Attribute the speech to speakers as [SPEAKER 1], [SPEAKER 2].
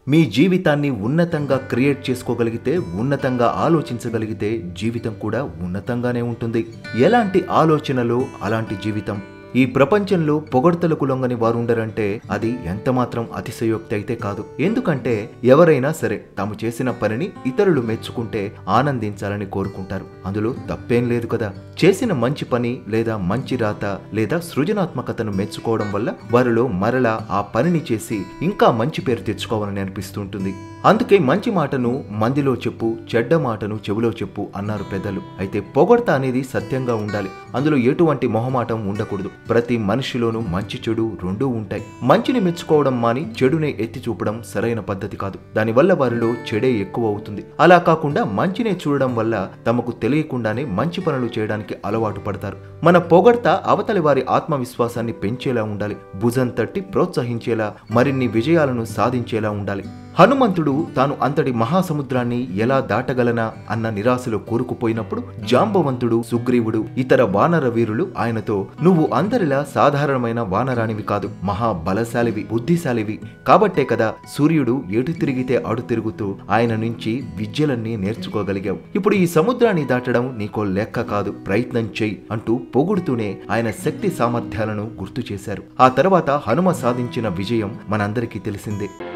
[SPEAKER 1] మీ జీవితాన్ని ఉన్నతంగా క్రియేట్ చేసుకోగలిగితే ఉన్నతంగా ఆలోచించగలిగితే జీవితం కూడా ఉన్నతంగానే ఉంటుంది ఎలాంటి ఆలోచనలు అలాంటి జీవితం ఈ ప్రపంచంలో పొగడ్తలకు లొంగని వారుండరంటే అది ఎంతమాత్రం అతిశయోక్తి అయితే కాదు ఎందుకంటే ఎవరైనా సరే తాము చేసిన పనిని ఇతరులు మెచ్చుకుంటే ఆనందించాలని కోరుకుంటారు అందులో తప్పేం లేదు కదా చేసిన మంచి పని లేదా మంచి రాత లేదా సృజనాత్మకతను మెచ్చుకోవడం వల్ల వారిలో మరలా ఆ పనిని చేసి ఇంకా మంచి పేరు తెచ్చుకోవాలని అనిపిస్తుంటుంది అందుకే మంచి మాటను మందిలో చెప్పు చెడ్డ మాటను చెవిలో చెప్పు అన్నారు పెద్దలు అయితే పొగడ్త అనేది సత్యంగా ఉండాలి అందులో ఎటువంటి మొహమాటం ఉండకూడదు ప్రతి మనిషిలోనూ మంచి చెడు రెండూ ఉంటాయి మంచిని మెచ్చుకోవడం మాని చెడునే ఎత్తి చూపడం సరైన పద్ధతి కాదు దానివల్ల వారిలో చెడే ఎక్కువ అవుతుంది అలా కాకుండా మంచినే చూడడం వల్ల తమకు తెలియకుండానే మంచి పనులు చేయడానికి అలవాటు పడతారు మన పొగడ్త అవతలి వారి ఆత్మవిశ్వాసాన్ని పెంచేలా ఉండాలి భుజం తట్టి ప్రోత్సహించేలా మరిన్ని విజయాలను సాధించేలా ఉండాలి హనుమంతుడు తాను అంతటి మహాసముద్రాన్ని ఎలా దాటగలనా అన్న నిరాశలో కూరుకుపోయినప్పుడు జాంబవంతుడు సుగ్రీవుడు ఇతర వానర వీరులు ఆయనతో నువ్వు అందరిలా సాధారణమైన వానరానివి కాదు మహా బలశాలివి బుద్ధిశాలివి కాబట్టే కదా సూర్యుడు ఎటు తిరిగితే అడు తిరుగుతూ ఆయన నుంచి విద్యలన్నీ నేర్చుకోగలిగావు ఇప్పుడు ఈ సముద్రాన్ని దాటడం నీకో లెక్క కాదు ప్రయత్నం చెయ్యి అంటూ పొగుడుతూనే ఆయన శక్తి సామర్థ్యాలను గుర్తు చేశారు ఆ తర్వాత హనుమ సాధించిన విజయం మనందరికీ తెలిసిందే